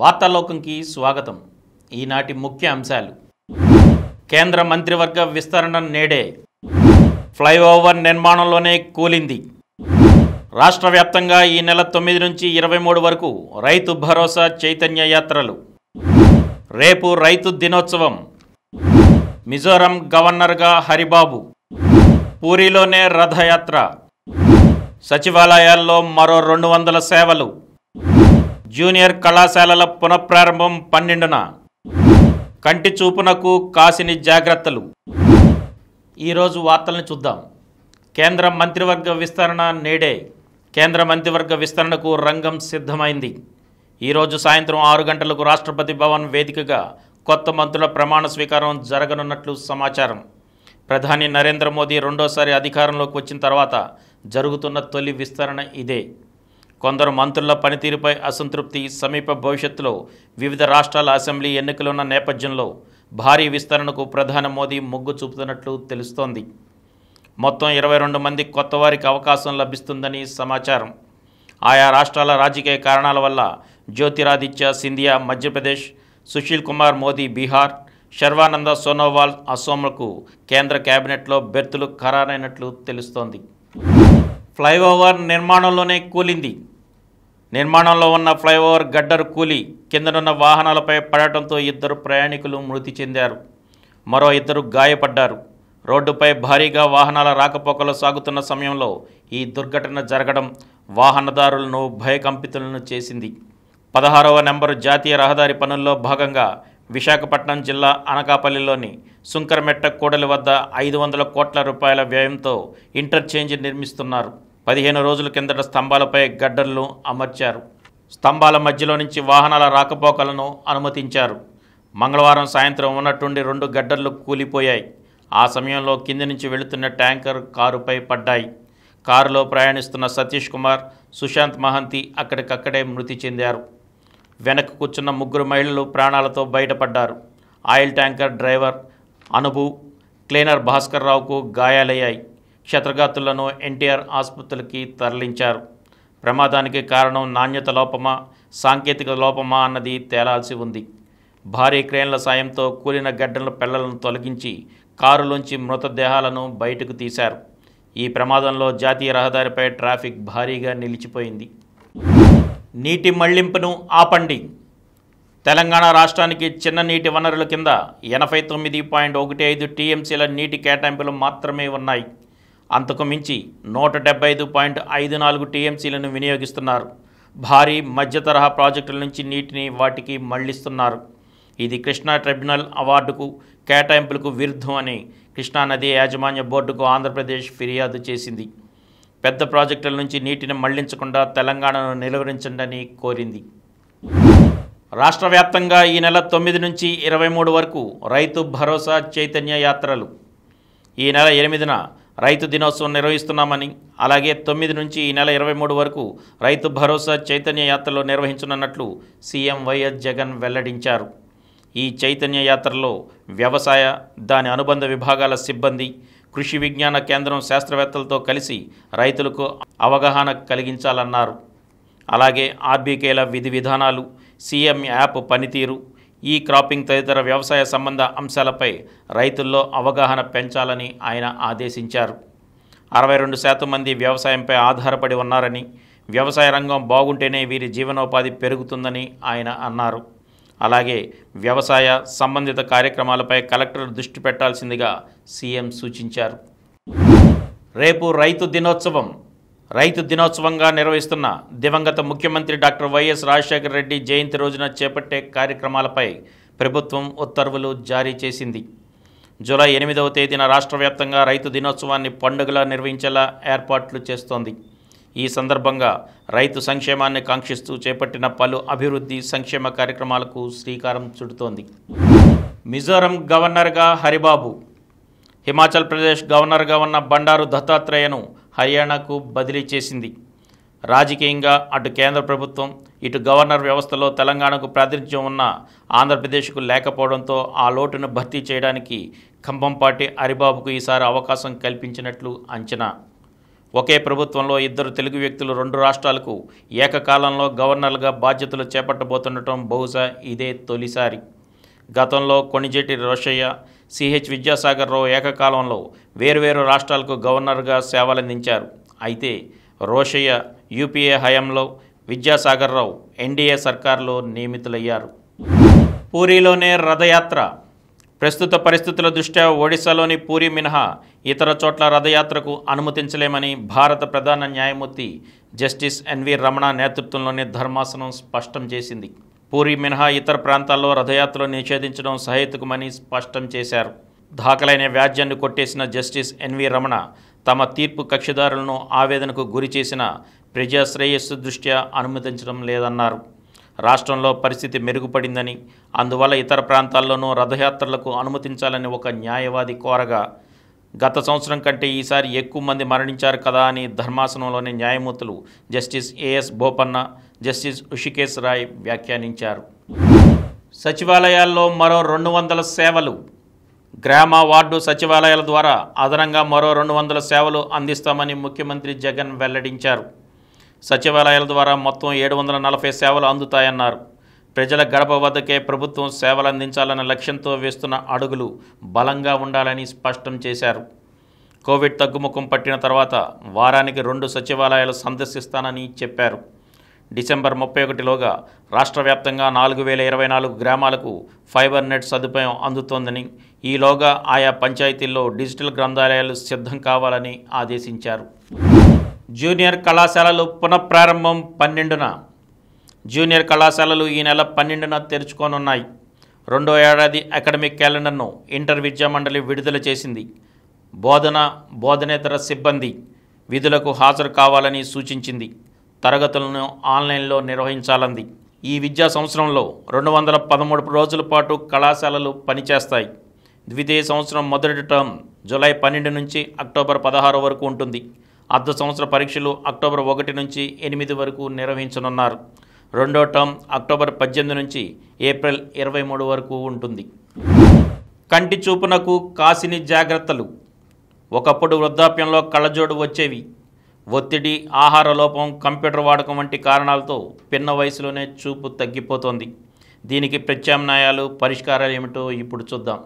వార్తాలోకంకి స్వాగతం ఈనాటి ముఖ్య అంశాలు కేంద్ర మంత్రివర్గ విస్తరణ నేడే ఫ్లైఓవర్ నిర్మాణంలోనే కూలింది రాష్ట్ర వ్యాప్తంగా ఈ నెల తొమ్మిది నుంచి ఇరవై మూడు వరకు రైతు భరోసా చైతన్య యాత్రలు రేపు రైతు దినోత్సవం మిజోరం గవర్నర్గా హరిబాబు పూరిలోనే రథయాత్ర సచివాలయాల్లో మరో రెండు వందల సేవలు జూనియర్ కళాశాలల పునఃప్రారంభం పన్నెండున కంటి చూపునకు కాసిని జాగ్రత్తలు ఈరోజు వార్తలను చూద్దాం కేంద్ర మంత్రివర్గ విస్తరణ నేడే కేంద్ర మంత్రివర్గ విస్తరణకు రంగం సిద్ధమైంది ఈరోజు సాయంత్రం ఆరు గంటలకు రాష్ట్రపతి భవన్ వేదికగా కొత్త మంత్రుల ప్రమాణ స్వీకారం జరగనున్నట్లు సమాచారం ప్రధాని నరేంద్ర మోదీ రెండోసారి అధికారంలోకి వచ్చిన తర్వాత జరుగుతున్న తొలి విస్తరణ ఇదే కొందరు మంత్రుల పనితీరుపై అసంతృప్తి సమీప భవిష్యత్తులో వివిధ రాష్ట్రాల అసెంబ్లీ ఎన్నికలున్న నేపథ్యంలో భారీ విస్తరణకు ప్రధాని మోదీ మొగ్గు చూపుతున్నట్లు తెలుస్తోంది మొత్తం ఇరవై రెండు మంది కొత్త వారికి అవకాశం లభిస్తుందని సమాచారం ఆయా రాష్ట్రాల రాజకీయ కారణాల వల్ల జ్యోతిరాదిత్య సింధియా మధ్యప్రదేశ్ సుశీల్ కుమార్ మోదీ బీహార్ శర్వానంద సోనోవాల్ అసోంలకు కేంద్ర కేబినెట్లో బెర్తులు ఖరారైనట్లు తెలుస్తోంది ఫ్లైఓవర్ నిర్మాణంలోనే కూలింది నిర్మాణంలో ఉన్న ఫ్లైఓవర్ గడ్డరు కూలి కిందనున్న వాహనాలపై పడటంతో ఇద్దరు ప్రయాణికులు మృతి చెందారు మరో ఇద్దరు గాయపడ్డారు రోడ్డుపై భారీగా వాహనాల రాకపోకలు సాగుతున్న సమయంలో ఈ దుర్ఘటన జరగడం వాహనదారులను భయకంపితులను చేసింది పదహారవ నెంబరు జాతీయ రహదారి పనుల్లో భాగంగా విశాఖపట్నం జిల్లా అనకాపల్లిలోని సుంకరమెట్ట కూడలి వద్ద ఐదు వందల కోట్ల రూపాయల వ్యయంతో ఇంటర్చేంజ్ నిర్మిస్తున్నారు పదిహేను రోజుల కిందట స్తంభాలపై గడ్డర్లు అమర్చారు స్తంభాల మధ్యలో నుంచి వాహనాల రాకపోకలను అనుమతించారు మంగళవారం సాయంత్రం ఉన్నట్టుండి రెండు గడ్డర్లు కూలిపోయాయి ఆ సమయంలో కింది నుంచి వెళుతున్న ట్యాంకర్ కారుపై పడ్డాయి కారులో ప్రయాణిస్తున్న సతీష్ కుమార్ సుశాంత్ మహంతి అక్కడికక్కడే మృతి చెందారు వెనక్కు కూర్చున్న ముగ్గురు మహిళలు ప్రాణాలతో బయటపడ్డారు ఆయిల్ ట్యాంకర్ డ్రైవర్ అనుభు క్లీనర్ భాస్కర్ రావుకు గాయాలయ్యాయి క్షతగాతులను ఎన్టీఆర్ ఆసుపత్రికి తరలించారు ప్రమాదానికి కారణం నాణ్యత లోపమా సాంకేతిక లోపమా అన్నది తేలాల్సి ఉంది భారీ క్రేన్ల సాయంతో కూలిన గడ్డల పెళ్లను తొలగించి కారులోంచి మృతదేహాలను బయటకు తీశారు ఈ ప్రమాదంలో జాతీయ రహదారిపై ట్రాఫిక్ భారీగా నిలిచిపోయింది నీటి మళ్లింపును ఆపండి తెలంగాణ రాష్ట్రానికి చిన్న నీటి వనరుల కింద ఎనభై తొమ్మిది పాయింట్ ఒకటి ఐదు టీఎంసీల నీటి కేటాయింపులు మాత్రమే ఉన్నాయి అంతకు మించి నూట డెబ్బై ఐదు పాయింట్ ఐదు నాలుగు టీఎంసీలను వినియోగిస్తున్నారు భారీ మధ్య తరహా ప్రాజెక్టుల నుంచి నీటిని వాటికి మళ్లిస్తున్నారు ఇది కృష్ణా ట్రిబ్యునల్ అవార్డుకు కేటాయింపులకు విరుద్ధం అని కృష్ణానది యాజమాన్య బోర్డుకు ఆంధ్రప్రదేశ్ ఫిర్యాదు చేసింది పెద్ద ప్రాజెక్టుల నుంచి నీటిని మళ్లించకుండా తెలంగాణను నిలువరించండి కోరింది రాష్ట్ర వ్యాప్తంగా ఈ నెల తొమ్మిది నుంచి ఇరవై మూడు వరకు రైతు భరోసా చైతన్య యాత్రలు ఈ నెల ఎనిమిదిన రైతు దినోత్సవం నిర్వహిస్తున్నామని అలాగే తొమ్మిది నుంచి ఈ నెల ఇరవై మూడు వరకు రైతు భరోసా చైతన్య యాత్రలు నిర్వహించనున్నట్లు సీఎం వైఎస్ జగన్ వెల్లడించారు ఈ చైతన్య యాత్రలో వ్యవసాయ దాని అనుబంధ విభాగాల సిబ్బంది కృషి విజ్ఞాన కేంద్రం శాస్త్రవేత్తలతో కలిసి రైతులకు అవగాహన కలిగించాలన్నారు అలాగే ఆర్బీకేల విధి విధానాలు సీఎం యాప్ పనితీరు ఈ క్రాపింగ్ తదితర వ్యవసాయ సంబంధ అంశాలపై రైతుల్లో అవగాహన పెంచాలని ఆయన ఆదేశించారు అరవై రెండు శాతం మంది వ్యవసాయంపై ఆధారపడి ఉన్నారని వ్యవసాయ రంగం బాగుంటేనే వీరి జీవనోపాధి పెరుగుతుందని ఆయన అన్నారు అలాగే వ్యవసాయ సంబంధిత కార్యక్రమాలపై కలెక్టర్ దృష్టి పెట్టాల్సిందిగా సీఎం సూచించారు రేపు రైతు దినోత్సవం రైతు దినోత్సవంగా నిర్వహిస్తున్న దివంగత ముఖ్యమంత్రి డాక్టర్ వైఎస్ రాజశేఖర రెడ్డి జయంతి రోజున చేపట్టే కార్యక్రమాలపై ప్రభుత్వం ఉత్తర్వులు జారీ చేసింది జూలై ఎనిమిదవ తేదీన రాష్ట్ర వ్యాప్తంగా రైతు దినోత్సవాన్ని పండుగలా నిర్వహించేలా ఏర్పాట్లు చేస్తోంది ఈ సందర్భంగా రైతు సంక్షేమాన్ని కాంక్షిస్తూ చేపట్టిన పలు అభివృద్ధి సంక్షేమ కార్యక్రమాలకు శ్రీకారం చుడుతోంది మిజోరం గవర్నర్గా హరిబాబు హిమాచల్ ప్రదేశ్ గవర్నర్గా ఉన్న బండారు దత్తాత్రేయను హర్యానాకు బదిలీ చేసింది రాజకీయంగా అటు కేంద్ర ప్రభుత్వం ఇటు గవర్నర్ వ్యవస్థలో తెలంగాణకు ప్రాతినిధ్యం ఉన్న ఆంధ్రప్రదేశ్కు లేకపోవడంతో ఆ లోటును భర్తీ చేయడానికి ఖమ్మంపాటి హరిబాబుకు ఈసారి అవకాశం కల్పించినట్లు అంచనా ఒకే ప్రభుత్వంలో ఇద్దరు తెలుగు వ్యక్తులు రెండు రాష్ట్రాలకు ఏకకాలంలో గవర్నర్లుగా బాధ్యతలు చేపట్టబోతుండటం బహుశా ఇదే తొలిసారి గతంలో కొణిజేటి రోషయ్య సిహెచ్ విద్యాసాగర్ రావు ఏకకాలంలో వేరువేరు రాష్ట్రాలకు గవర్నర్గా సేవలందించారు అయితే రోషయ్య యూపీఏ హయాంలో విద్యాసాగర్ రావు ఎన్డీఏ సర్కార్లో నియమితులయ్యారు పూరిలోనే రథయాత్ర ప్రస్తుత పరిస్థితుల దృష్ట్యా ఒడిశాలోని పూరి మినహా ఇతర చోట్ల రథయాత్రకు అనుమతించలేమని భారత ప్రధాన న్యాయమూర్తి జస్టిస్ ఎన్వి రమణ నేతృత్వంలోని ధర్మాసనం స్పష్టం చేసింది పూరి మినహా ఇతర ప్రాంతాల్లో రథయాత్రలు నిషేధించడం సహేతుకమని స్పష్టం చేశారు దాఖలైన వ్యాజ్యాన్ని కొట్టేసిన జస్టిస్ ఎన్వి రమణ తమ తీర్పు కక్షిదారులను ఆవేదనకు గురి చేసిన ప్రజాశ్రేయస్సు దృష్ట్యా అనుమతించడం లేదన్నారు రాష్ట్రంలో పరిస్థితి మెరుగుపడిందని అందువల్ల ఇతర ప్రాంతాల్లోనూ రథయాత్రలకు అనుమతించాలని ఒక న్యాయవాది కోరగా గత సంవత్సరం కంటే ఈసారి ఎక్కువ మంది మరణించారు కదా అని ధర్మాసనంలోని న్యాయమూర్తులు justice AS Bopanna justice Hrishikesh Roy వ్యాఖ్యానించారు సచివాలయాల్లో మరో రెండు వందల సేవలు గ్రామ వార్డు సచివాలయాల ద్వారా అదనంగా మరో రెండు వందల సేవలు అందిస్తామని ముఖ్యమంత్రి జగన్ వెల్లడించారు సచివాలయాల ద్వారా మొత్తం ఏడు వందల నలభై సేవలు అందుతాయన్నారు ప్రజల గడప వద్దకే ప్రభుత్వం సేవలు అందించాలన్న లక్ష్యంతో వేస్తున్న అడుగులు బలంగా ఉండాలని స్పష్టం చేశారు కోవిడ్ తగ్గుముఖం పట్టిన తర్వాత వారానికి రెండు సచివాలయాలు సందర్శిస్తానని చెప్పారు డిసెంబర్ ముప్పై ఒకటిలోగా రాష్ట్ర వ్యాప్తంగా నాలుగు వేల ఇరవై నాలుగు గ్రామాలకు ఫైబర్ నెట్ సదుపాయం అందుతోందని ఈలోగా ఆయా పంచాయతీల్లో డిజిటల్ గ్రంథాలయాలు సిద్ధం కావాలని ఆదేశించారు జూనియర్ కళాశాలలు పునఃప్రారంభం పన్నెండున జూనియర్ కళాశాలలు ఈ నెల పన్నెండున తెరుచుకోనున్నాయి రెండో ఏడాది అకాడమిక్ క్యాలెండర్ను ఇంటర్ విద్యా మండలి విడుదల చేసింది బోధన బోధనేతర సిబ్బంది విధులకు హాజరు కావాలని సూచించింది తరగతులను ఆన్లైన్లో నిర్వహించాలంది ఈ విద్యా సంవత్సరంలో రెండు వందల పదమూడు రోజుల పాటు కళాశాలలు పనిచేస్తాయి ద్వితీయ సంవత్సరం మొదటి టర్మ్ జూలై పన్నెండు నుంచి అక్టోబర్ పదహారు వరకు ఉంటుంది అర్ధ సంవత్సర పరీక్షలు అక్టోబర్ ఒకటి నుంచి ఎనిమిది వరకు నిర్వహించనున్నారు రెండో టర్మ్ అక్టోబర్ పద్దెనిమిది నుంచి ఏప్రిల్ ఇరవై మూడు వరకు ఉంటుంది కంటి చూపునకు కాసిని జాగ్రత్తలు ఒకప్పుడు వృద్ధాప్యంలో కళ్ళజోడు వచ్చేవి ఒత్తిడి ఆహార లోపం కంప్యూటర్ వాడకం వంటి కారణాలతో పిన్న వయసులోనే చూపు తగ్గిపోతోంది దీనికి ప్రత్యామ్నాయాలు పరిష్కారాలు ఏమిటో ఇప్పుడు చూద్దాం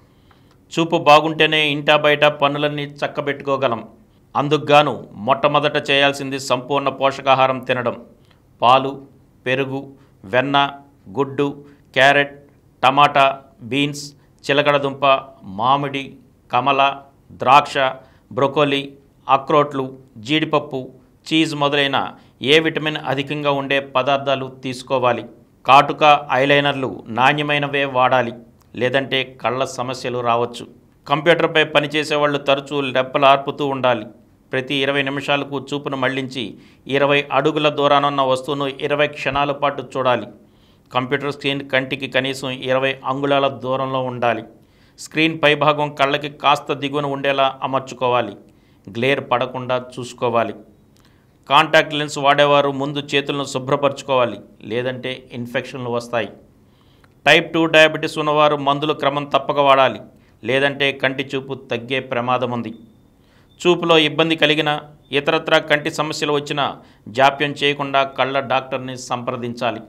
చూపు బాగుంటేనే ఇంటా బయట పనులన్నీ చక్కబెట్టుకోగలం అందుకుగాను మొట్టమొదట చేయాల్సింది సంపూర్ణ పోషకాహారం తినడం పాలు పెరుగు వెన్న గుడ్డు క్యారెట్ టమాటా బీన్స్ చిలకడదుంప మామిడి కమల ద్రాక్ష బ్రొకోలి అక్రోట్లు జీడిపప్పు చీజ్ మొదలైన ఏ విటమిన్ అధికంగా ఉండే పదార్థాలు తీసుకోవాలి కాటుక ఐలైనర్లు నాణ్యమైనవే వాడాలి లేదంటే కళ్ళ సమస్యలు రావచ్చు కంప్యూటర్పై పనిచేసే వాళ్ళు తరచూ లెప్పలు ఆర్పుతూ ఉండాలి ప్రతి ఇరవై నిమిషాలకు చూపును మళ్లించి ఇరవై అడుగుల దూరానున్న వస్తువును ఇరవై క్షణాల పాటు చూడాలి కంప్యూటర్ స్క్రీన్ కంటికి కనీసం ఇరవై అంగుళాల దూరంలో ఉండాలి స్క్రీన్ పైభాగం కళ్ళకి కాస్త దిగువన ఉండేలా అమర్చుకోవాలి గ్లేర్ పడకుండా చూసుకోవాలి కాంటాక్ట్ లెన్స్ వాడేవారు ముందు చేతులను శుభ్రపరచుకోవాలి లేదంటే ఇన్ఫెక్షన్లు వస్తాయి టైప్ టూ డయాబెటీస్ ఉన్నవారు మందులు క్రమం తప్పక వాడాలి లేదంటే కంటి చూపు తగ్గే ప్రమాదం ఉంది చూపులో ఇబ్బంది కలిగిన ఇతరత్ర కంటి సమస్యలు వచ్చినా జాప్యం చేయకుండా కళ్ళ డాక్టర్ని సంప్రదించాలి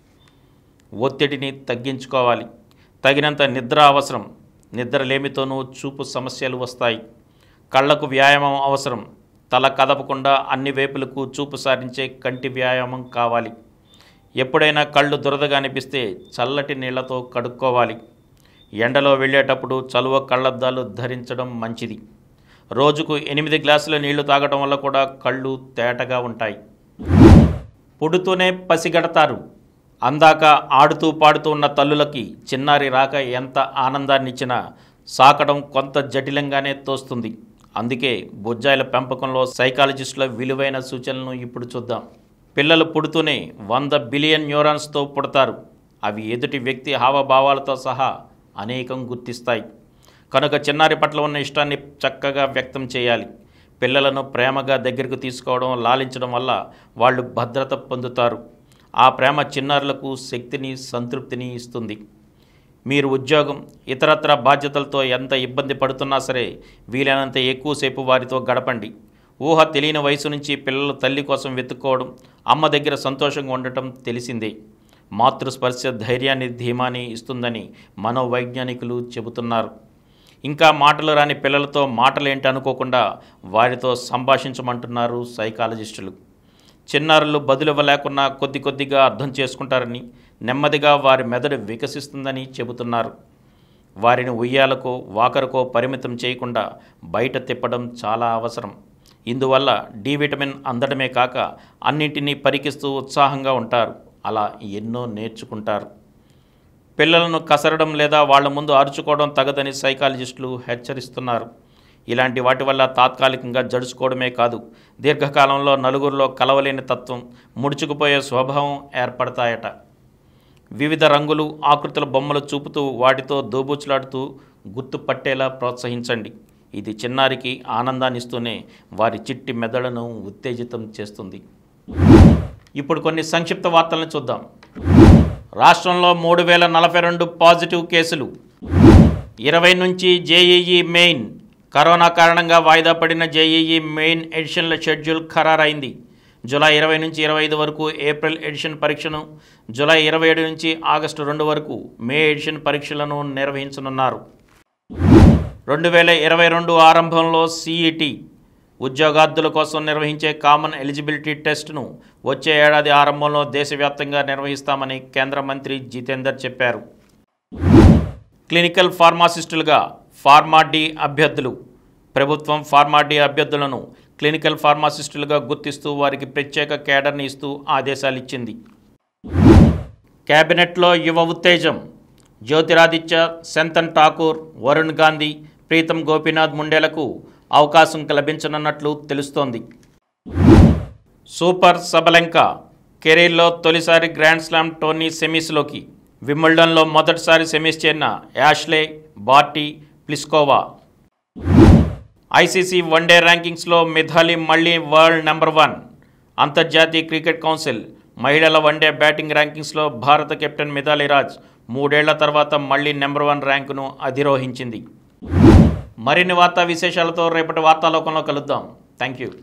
ఒత్తిడిని తగ్గించుకోవాలి తగినంత నిద్ర అవసరం నిద్రలేమితోనూ చూపు సమస్యలు వస్తాయి కళ్ళకు వ్యాయామం అవసరం తల కదపకుండా అన్ని వైపులకు చూపు సారించే కంటి వ్యాయామం కావాలి ఎప్పుడైనా కళ్ళు దురదగా అనిపిస్తే చల్లటి నీళ్లతో కడుక్కోవాలి ఎండలో వెళ్ళేటప్పుడు చలువ కళ్ళద్దాలు ధరించడం మంచిది రోజుకు ఎనిమిది గ్లాసుల నీళ్లు తాగడం వల్ల కూడా కళ్ళు తేటగా ఉంటాయి పుడుతూనే పసిగడతారు అందాక ఆడుతూ పాడుతూ ఉన్న తల్లులకి చిన్నారి రాక ఎంత ఆనందాన్నిచ్చినా సాకడం కొంత జటిలంగానే తోస్తుంది అందుకే బొజ్జాయిల పెంపకంలో సైకాలజిస్టుల విలువైన సూచనలను ఇప్పుడు చూద్దాం పిల్లలు పుడుతూనే వంద బిలియన్ న్యూరాన్స్తో పుడతారు అవి ఎదుటి వ్యక్తి హావభావాలతో సహా అనేకం గుర్తిస్తాయి కనుక చిన్నారి పట్ల ఉన్న ఇష్టాన్ని చక్కగా వ్యక్తం చేయాలి పిల్లలను ప్రేమగా దగ్గరకు తీసుకోవడం లాలించడం వల్ల వాళ్ళు భద్రత పొందుతారు ఆ ప్రేమ చిన్నారులకు శక్తిని సంతృప్తిని ఇస్తుంది మీరు ఉద్యోగం ఇతరత్ర బాధ్యతలతో ఎంత ఇబ్బంది పడుతున్నా సరే వీలైనంత ఎక్కువసేపు వారితో గడపండి ఊహ తెలియని వయసు నుంచి పిల్లలు తల్లి కోసం వెతుక్కోవడం అమ్మ దగ్గర సంతోషంగా ఉండటం తెలిసిందే మాతృస్పర్శ ధైర్యాన్ని ధీమాని ఇస్తుందని మనోవైజ్ఞానికులు చెబుతున్నారు ఇంకా మాటలు రాని పిల్లలతో మాటలేంటి అనుకోకుండా వారితో సంభాషించమంటున్నారు సైకాలజిస్టులు చిన్నారులు బదులివ్వలేకున్నా కొద్ది కొద్దిగా అర్థం చేసుకుంటారని నెమ్మదిగా వారి మెదడు వికసిస్తుందని చెబుతున్నారు వారిని ఉయ్యాలకో వాకరకో పరిమితం చేయకుండా బయట తిప్పడం చాలా అవసరం ఇందువల్ల డి విటమిన్ అందడమే కాక అన్నింటినీ పరికిస్తూ ఉత్సాహంగా ఉంటారు అలా ఎన్నో నేర్చుకుంటారు పిల్లలను కసరడం లేదా వాళ్ళ ముందు అరుచుకోవడం తగదని సైకాలజిస్టులు హెచ్చరిస్తున్నారు ఇలాంటి వాటి వల్ల తాత్కాలికంగా జడుచుకోవడమే కాదు దీర్ఘకాలంలో నలుగురిలో కలవలేని తత్వం ముడుచుకుపోయే స్వభావం ఏర్పడతాయట వివిధ రంగులు ఆకృతుల బొమ్మలు చూపుతూ వాటితో దోబూచులాడుతూ గుర్తుపట్టేలా ప్రోత్సహించండి ఇది చిన్నారికి ఆనందాన్ని ఇస్తూనే వారి చిట్టి మెదడును ఉత్తేజితం చేస్తుంది ఇప్పుడు కొన్ని సంక్షిప్త వార్తలను చూద్దాం రాష్ట్రంలో మూడు వేల నలభై రెండు పాజిటివ్ కేసులు ఇరవై నుంచి జేఈఈ మెయిన్ కరోనా కారణంగా వాయిదా పడిన జేఈఈ మెయిన్ ఎడిషన్ల షెడ్యూల్ ఖరారైంది జూలై ఇరవై నుంచి ఇరవై ఐదు వరకు ఏప్రిల్ ఎడిషన్ పరీక్షను జూలై ఇరవై ఏడు నుంచి ఆగస్టు రెండు వరకు మే ఎడిషన్ పరీక్షలను నిర్వహించనున్నారు రెండు వేల ఇరవై రెండు ఆరంభంలో సిఈటి ఉద్యోగార్థుల కోసం నిర్వహించే కామన్ ఎలిజిబిలిటీ టెస్ట్ను వచ్చే ఏడాది ఆరంభంలో దేశవ్యాప్తంగా నిర్వహిస్తామని కేంద్ర మంత్రి జితేందర్ చెప్పారు క్లినికల్ ఫార్మాసిస్టులుగా ఫార్మా డి అభ్యర్థులు ప్రభుత్వం ఫార్మా డి అభ్యర్థులను క్లినికల్ ఫార్మాసిస్టులుగా గుర్తిస్తూ వారికి ప్రత్యేక కేడర్ని ఇస్తూ ఆదేశాలు ఇచ్చింది కేబినెట్లో యువ ఉత్తేజం జ్యోతిరాదిత్య శంతన్ ఠాకూర్ వరుణ్ గాంధీ ప్రీతం గోపీనాథ్ ముండేలకు అవకాశం లభించనున్నట్లు తెలుస్తోంది సూపర్ సబలంక కెరీర్లో తొలిసారి గ్రాండ్ స్లామ్ టోర్నీ సెమీస్లోకి విమ్బల్డన్లో మొదటిసారి సెమీస్ చేరిన Ashleigh Barty Pliskova ICC one day ర్యాంకింగ్స్లో మిథాలి మళ్ళీ వరల్డ్ నెంబర్ వన్ అంతర్జాతీయ క్రికెట్ కౌన్సిల్ మహిళల వన్డే బ్యాటింగ్ ర్యాంకింగ్స్లో భారత కెప్టెన్ మిథాలి రాజ్ మూడేళ్ల తర్వాత మళ్ళీ నెంబర్ వన్ ర్యాంకును అధిరోహించింది మరిన్ని వార్తా విశేషాలతో రేపటి వార్తాలోకంలో కలుద్దాం థ్యాంక్ యూ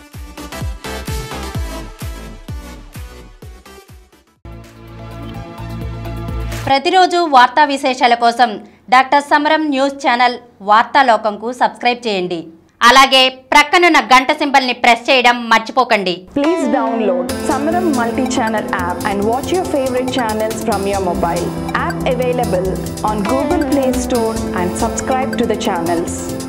ప్రతిరోజు వార్తా విశేషాల కోసం డాక్టర్ సమరం న్యూస్ ఛానల్ వార్తాలోకంకు సబ్స్క్రైబ్ చేయండి అలాగే ప్రక్కనున్న గంట సింబల్ని ప్రెస్ చేయడం మర్చిపోకండి Please download Samaram multi-channel app and watch your favorite channels from your mobile. App available on Google Play Store and subscribe to the channels.